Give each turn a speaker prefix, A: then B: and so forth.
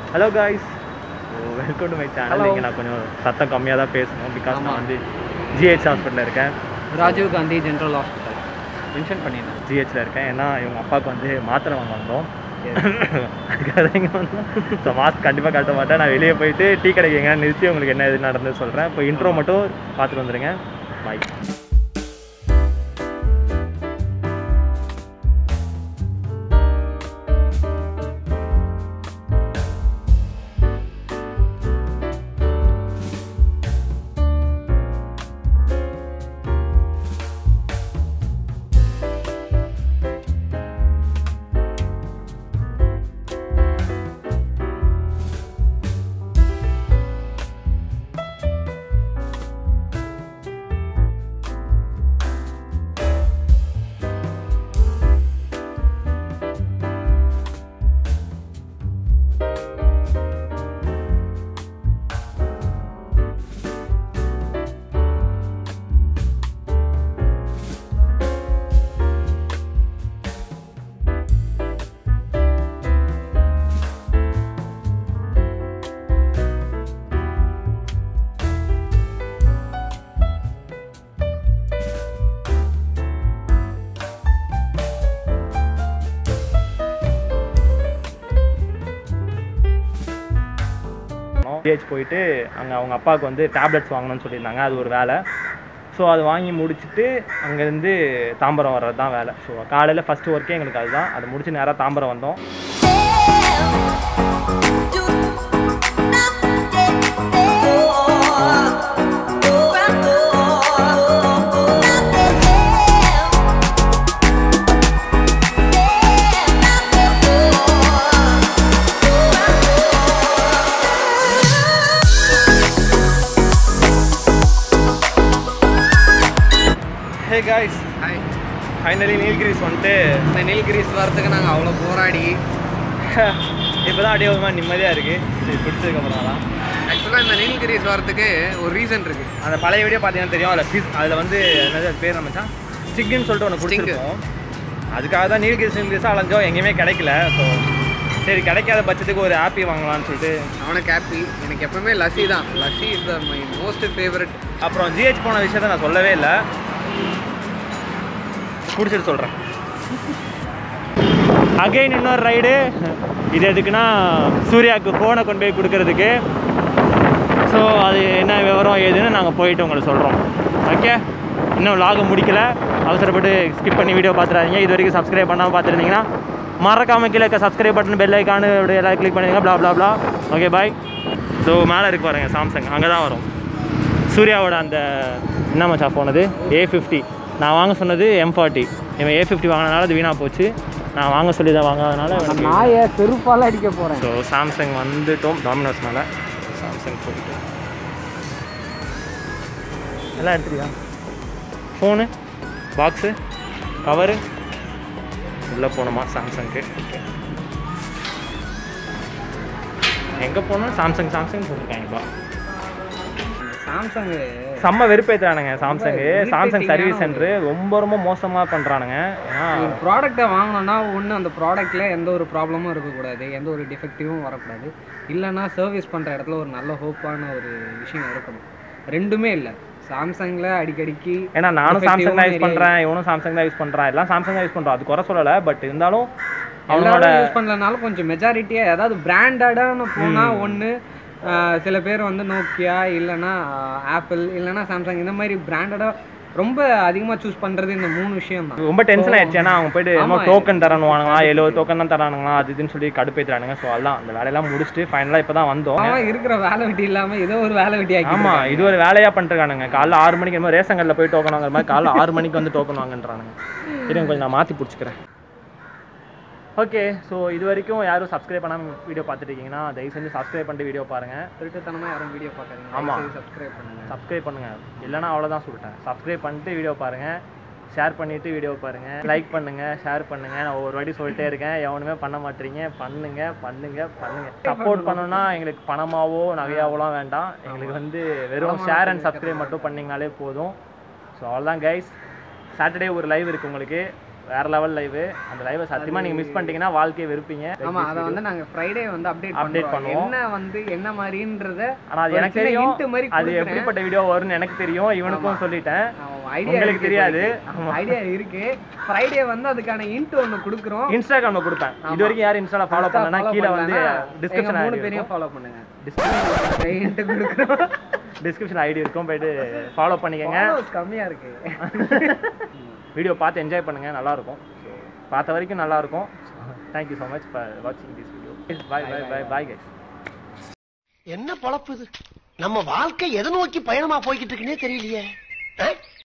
A: Hello guys welcome to my channel
B: Hello.
A: இங்கே நான் கொஞ்சம் சத்தம் கம்மியாக தான் பேசணும் பிகாஸ்
B: ஆமா.
A: நான் வந்து ஜிஹெச் ஹாஸ்பிட்டலில் இருக்கேன்
B: Rajiv Gandhi general hospital mention பண்ணியிருந்தேன்
A: ஜிஹெச்சில் இருக்கேன் ஏன்னா இவங்க அப்பாவுக்கு வந்து மாத்திரை வாங்க வந்தோம் அதுக்காக தான் இங்கே வந்தோம் ஸோ மாஸ்க் கண்டிப்பாக கட்ட மாட்டேன் நான் வெளியே போயிட்டு டீ கடைக்கு எங்கே நிறுத்தி உங்களுக்கு என்ன இது நடந்தது சொல்கிறேன் இப்போ இன்ட்ரோ மட்டும் பார்த்துட்டு வந்துடுங்க பாய் ஜிஹெச் போயிட்டு அங்கே அவங்க அப்பாவுக்கு வந்து டேப்லெட்ஸ் வாங்கணும்னு சொல்லியிருந்தாங்க அது ஒரு வேலை ஸோ அது வாங்கி முடிச்சுட்டு அங்கேருந்து தாம்பரம் வர்றது தான் வேலை ஸோ காலையில் ஃபஸ்ட்டு ஒர்க்கே எங்களுக்கு அதுதான் அதை முடிச்சு நேராக தாம்பரம் வந்தோம் hey guys
B: hi
A: finally Nilgiris வந்துட்டு
B: இந்த நீல்கிரிஸ் வரதுக்கு நாங்கள் அவ்வளோ போராடி
A: இப்போ தான் அப்படியே ஒரு மாதிரி நிம்மதியாக இருக்குது சரி பிடிச்சதுக்கப்புறம் தான்
B: ஆக்சுவலாக இந்த நீல்கிரிஸ் வரதுக்கு ஒரு ரீசன் இருக்கு
A: அந்த பழைய வீடியோ பார்த்தீங்கன்னா தெரியும் அதில் ஃபிஸ் அதில் வந்து என்னது அது பேர் நம்ம ஸ்டிக்குன்னு சொல்லிட்டு ஒன்று
B: Sting.
A: பிடிச்சிருப்போம் அதுக்காக தான் நீல்கிரிஸ் நீல்கிரிஸாக அலைஞ்சோம் எங்கேயுமே கிடைக்கல ஸோ சரி கிடைக்காத பட்சத்துக்கு ஒரு ஆப்பி வாங்கலாம்னு சொல்லிட்டு
B: அவனுக்கு ஹாப்பி எனக்கு எப்பவுமே லஸ்ஸி தான் lassi is the my most favourite
A: அப்புறம் ஜிஹெச் போன விஷயத்த நான் சொல்லவே இல்லை குடிச்சிட்டு சொல்கிறேன் அகைன் இன்னொரு ரைடு இது எதுக்குன்னா சூர்யாவுக்கு ஃபோனை கொண்டு போய் கொடுக்கறதுக்கு ஸோ அது என்ன விவரம் ஏதுன்னு நாங்கள் போயிட்டு உங்களுக்கு சொல்கிறோம் ஓகே இன்னும் vlog முடிக்கல அவசரப்பட்டு ஸ்கிப் பண்ணி வீடியோ பார்த்துறாதீங்க இது வரைக்கும் சப்ஸ்கிரைப் பண்ணாமல் பார்த்துருந்தீங்கன்னா மறக்காமல் கீழே இருக்க சப்ஸ்கிரைப் பட்டன் பெல் ஐக்கானு இப்படி எல்லாம் கிளிக் பண்ணிடுங்க blah blah blah okay bye so மேலே இருக்கு பாருங்க சாம்சங் அங்கே தான் வரும் சூர்யாவோட அந்த என்ன மச்சா ஃபோன் அது ஏ ஃபிஃப்டி நான் வாங்க சொன்னது எம் ஃபார்ட்டி இவன் ஏ ஃபிஃப்டி வாங்கினனால அது வீணாக போச்சு நான் வாங்க சொல்லி தான் வாங்காதனால எனக்கு
B: நாயை செருப்பால் அடிக்க போகிறேன்
A: ஸோ சாம்சங் வந்துட்டோம் டாமினோஸ் மேலே சாம்சங் போயிட்டு எல்லாம் எடுத்துக்கியா ஃபோனு பாக்ஸு கவரு உள்ளே போகணுமா சாம்சங்க்கு எங்கே போனோம் சாம்சங் சாம்சங் போட்டிருக்காங்கப்பா
B: சாம்சங்
A: செம்ம வெறுப்பேற்றுறானுங்க சாம்சங்கு
B: irritating
A: சாம்சங் சர்வீஸ்
B: ஆன
A: சென்டர் ரொம்ப ரொம்ப மோசமாக பண்ணுறானுங்க ஏன்னா
B: ஒரு ப்ராடக்ட்டை வாங்கினோன்னா ஒன்று அந்த ப்ராடக்ட்டில் எந்த ஒரு ப்ராப்ளமும் இருக்கக்கூடாது எந்த ஒரு டிஃபெக்டிவும் வரக்கூடாது இல்லைன்னா சர்வீஸ் பண்ணுற இடத்துல ஒரு நல்ல ஹோப்பான ஒரு விஷயம் இருக்கணும் ரெண்டுமே இல்லை சாம்சங்கில் அடிக்கடிக்கு
A: ஏன்னா நானும் சாம்சங் தான் யூஸ்
B: Effective-உம்
A: பண்ணுறேன் இவனும் சாம்சங் தான் யூஸ் பண்ணுறான் எல்லாம் சாம்சங் தான் யூஸ் பண்ணுறோம் அது குறை சொல்லலை பட் இருந்தாலும் அவனோட
B: எல்லாரும் யூஸ் பண்ணலனாலும் கொஞ்சம் மெஜாரிட்டியாக ஏதாவது பிராண்டடான போனால் ஒன்று சில பேர் வந்து நோக்கியா இல்லைன்னா ஆப்பிள் இல்லைன்னா சாம்சங் இந்த மாதிரி பிராண்டடாக ரொம்ப அதிகமாக சூஸ் பண்ணுறது இந்த மூணு விஷயம் தான்
A: ரொம்ப டென்ஷன் ஆயிடுச்சு ஏன்னா அவங்க போயிட்டு
B: ஆமா.
A: டோக்கன் தரணுவானுங்களா எழுபது டோக்கன் தான் தரானுங்களா அது இதுன்னு சொல்லி கடுப்பேத்துறானுங்க ஸோ அதெல்லாம் அந்த வேலையெல்லாம் முடிச்சுட்டு ஃபைனலாக இப்போ தான் வந்தோம்
B: அவன் இருக்கிற வேலை வெட்டி இல்லாமல் ஏதோ ஒரு வேலை வெட்டி ஆக்கி
A: ஆமா இது ஒரு வேலையா பண்ணிருக்கானுங்க காலைல ஆறு மணிக்கு என்னமோ ரேஷன் கடையில் போய் டோக்கன் வாங்குற மாதிரி காலைல ஆறு மணிக்கு வந்து டோக்கன் வாங்கன்றானுங்க இருங்க கொஞ்சம் நான் மாற்றி பிடிச்சிக்கிறேன் ஓகே ஸோ இது வரைக்கும் யாரும் சப்ஸ்கிரைப் பண்ணாமல் வீடியோ பார்த்துட்டு இருக்கீங்கன்னா தயவு செஞ்சு சப்ஸ்கிரைப் பண்ணிட்டு வீடியோ பாருங்கள்
B: திருட்டுத்தனமாக யாரும் வீடியோ பார்க்குறீங்க
A: ஆமா.
B: சப்ஸ்கிரைப் பண்ணுங்க
A: சப்ஸ்கிரைப் பண்ணுங்க இல்லைன்னா அவ்வளோதான் சொல்லிட்டேன் சப்ஸ்கிரைப் பண்ணிட்டு வீடியோ பாருங்க ஷேர் பண்ணிட்டு வீடியோ பாருங்க லைக் பண்ணுங்க ஷேர் பண்ணுங்க நான் ஒவ்வொரு வாட்டி சொல்லிட்டே இருக்கேன் எவனுமே பண்ண மாட்டீங்க பண்ணுங்க பண்ணுங்க பண்ணுங்க சப்போர்ட் பண்ணணும்னா எங்களுக்கு பணமாவோ நகையாவோலாம் வேண்டாம் எங்களுக்கு வந்து வெறும் ஷேர் அண்ட் சப்ஸ்கிரைப் மட்டும் பண்ணீங்கனாலே போதும் ஸோ அவ்வளோதான் கைஸ் சாட்டர்டே ஒரு லைவ் இருக்குது உங்களுக்கு வேற லெவல் லைவ் அந்த லைவை சத்தியமா நீங்க மிஸ் பண்ணிட்டீங்கன்னா வாழ்க்கையை வெறுப்பீங்க
B: ஆமா அதை வந்து நாங்க ஃப்ரைடே வந்து அப்டேட்
A: Update
B: பண்ணுவோம்
A: பண்ணுவோம்.
B: என்ன வந்து என்ன மாதிரின்றத
A: ஆனா அது
B: ஒரு
A: எனக்கு
B: சின்ன
A: தெரியும்
B: hint மாதிரி
A: அது
B: கொடுக்குறேன்.
A: எப்படிப்பட்ட வீடியோ வரும்னு எனக்கு தெரியும் இவனுக்கும் சொல்லிட்டேன்
B: ஐடியா
A: உங்களுக்கு தெரியாது. ஆமா.
B: ஐடியா இருக்கு ஃப்ரைடே வந்து அதுக்கான இன்ட் ஒன்னு கொடுக்குறோம்
A: இன்ஸ்டாகிராம்ல கொடுப்பேன் இது வரைக்கும் யாரும் இன்ஸ்டால ஃபாலோ பண்ணலன்னா கீழே வந்து டிஸ்கிரிப்ஷன்
B: மூணு
A: ஐடி
B: பேரையும்
A: இருக்கும்
B: ஃபாலோ பண்ணுங்க
A: டிஸ்கிரிப்ஷன்
B: இன்ட் கொடுக்குறோம்
A: டிஸ்கிரிப்ஷன் ஐடி இருக்கும் போயிட்டு ஃபாலோ பண்ணிக்கங்க
B: Followers கம்மியா இருக்கு
A: வீடியோ பார்த்து என்ஜாய் பண்ணுங்க நல்லா இருக்கும் பார்த்த வரைக்கும் நல்லா இருக்கும் தேங்க்யூ ஸோ மச் ஃபார் வாட்சிங் this video bye bye bye bye guys
C: என்ன பொழப்பு இது நம்ம வாழ்க்கை எதை நோக்கி பயணமா போய்கிட்டு இருக்குன்னே தெரியலையே ஆ?